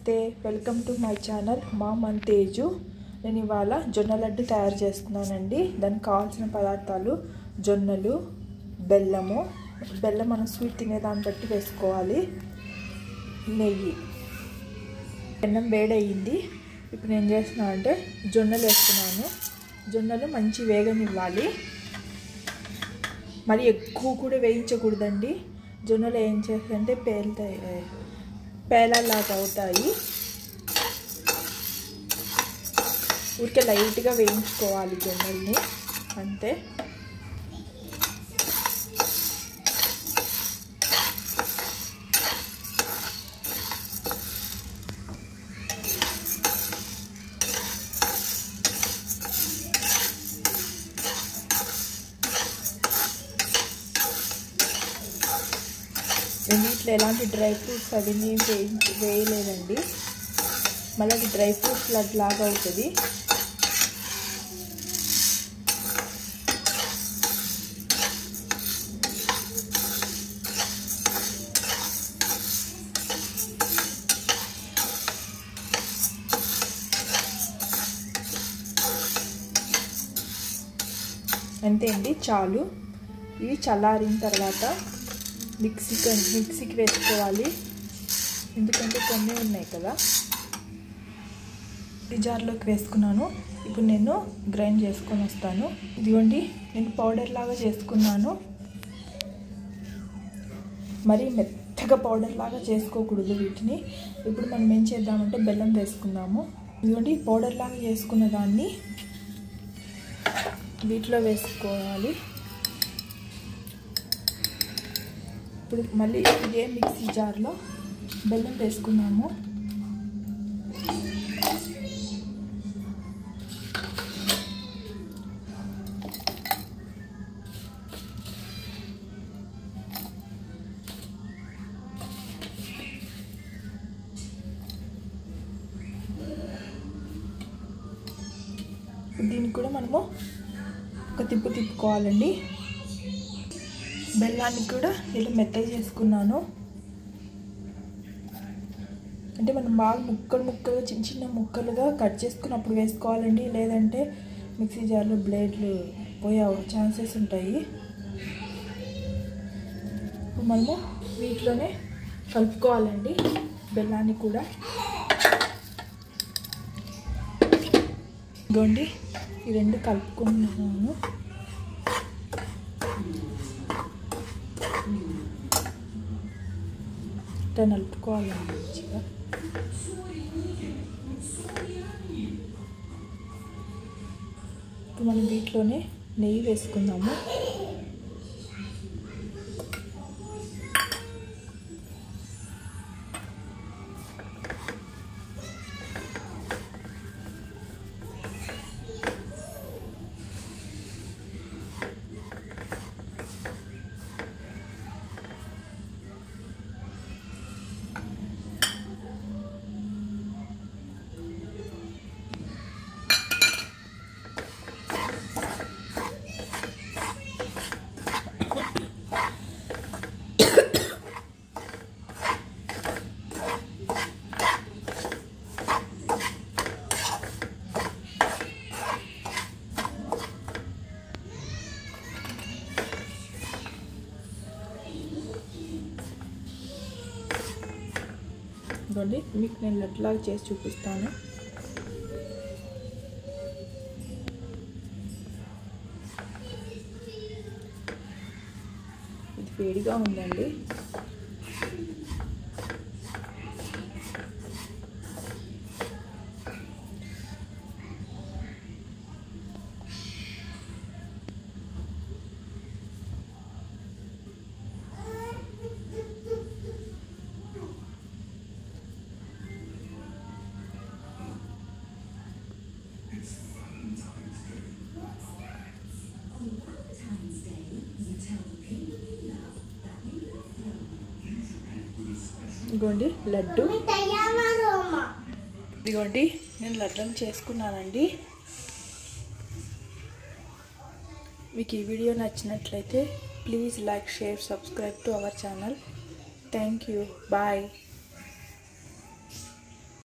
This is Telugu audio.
నమస్తే వెల్కమ్ టు మై ఛానల్ మా మంతేజు నేను ఇవాళ జొన్న లడ్డు తయారు చేస్తున్నానండి దానికి కావాల్సిన పదార్థాలు జొన్నలు బెల్లము బెల్లం మనం స్వీట్ తినేదాన్ని బట్టి వేసుకోవాలి నెయ్యి బెల్లం వేడయింది ఇప్పుడు నేను చేస్తున్నా అంటే జొన్నలు వేస్తున్నాను జొన్నలు మంచి వేగనివ్వాలి మరి ఎక్కువ కూడా వేయించకూడదండి జొన్నలు ఏం చేస్తాయంటే పేలుతాయి పేలలాగా అవుతాయి ఊరికే లైట్గా వేయించుకోవాలి జొన్నల్ని అంతే నేను వీటిలో ఎలాంటి డ్రై ఫ్రూట్స్ అవన్నీ వేయించి వేయలేదండి మళ్ళీ అది డ్రై ఫ్రూట్స్ లడ్ లాగా అవుతుంది అంతే అండి చాలు ఇవి చల్లారిన తర్వాత మిక్సీకి మిక్సీకి వేసుకోవాలి ఎందుకంటే కొన్ని ఉన్నాయి కదా ఈ జార్లోకి వేసుకున్నాను ఇప్పుడు నేను గ్రైండ్ చేసుకొని వస్తాను ఇదిగోండి నేను పౌడర్ లాగా చేసుకున్నాను మరీ మెత్తగా పౌడర్ లాగా చేసుకోకూడదు వీటిని ఇప్పుడు మనం ఏం చేద్దామంటే బెల్లం వేసుకుందాము ఇదిగోండి పౌడర్ లాగా చేసుకున్న దాన్ని వీటిలో వేసుకోవాలి ఇప్పుడు మళ్ళీ ఇదే మిక్సీ జార్లో బెల్లం వేసుకున్నాము దీన్ని కూడా మనము ఒక తిప్పు తిప్పుకోవాలండి బెల్లాన్ని కూడా ఇలా మెత్తగా చేసుకున్నాను అంటే మనం బాగా ముక్కలు ముక్కలుగా చిన్న చిన్న ముక్కలుగా కట్ చేసుకుని అప్పుడు వేసుకోవాలండి లేదంటే మిక్సీ జార్లో బ్లేడ్లు పోయే ఛాన్సెస్ ఉంటాయి ఇప్పుడు మనము వీటిలోనే కలుపుకోవాలండి బెల్లాన్ని కూడా ఇదిగోండి ఈ రెండు కలుపుకుంటున్నాను ఇట్లా నలుపుకోవాలండి మంచిగా ఇప్పుడు మనం వీటిలోనే నెయ్యి వేసుకుందాము ఇదిగోండి మీకు నేను లడ్లాగా చేసి చూపిస్తాను ఇది వేడిగా ఉందండి ఇదిగోండి లడ్డు ఇదిగోండి నేను లడ్డూలు చేసుకున్నానండి మీకు ఈ వీడియో నచ్చినట్లయితే please like share subscribe to our channel thank you bye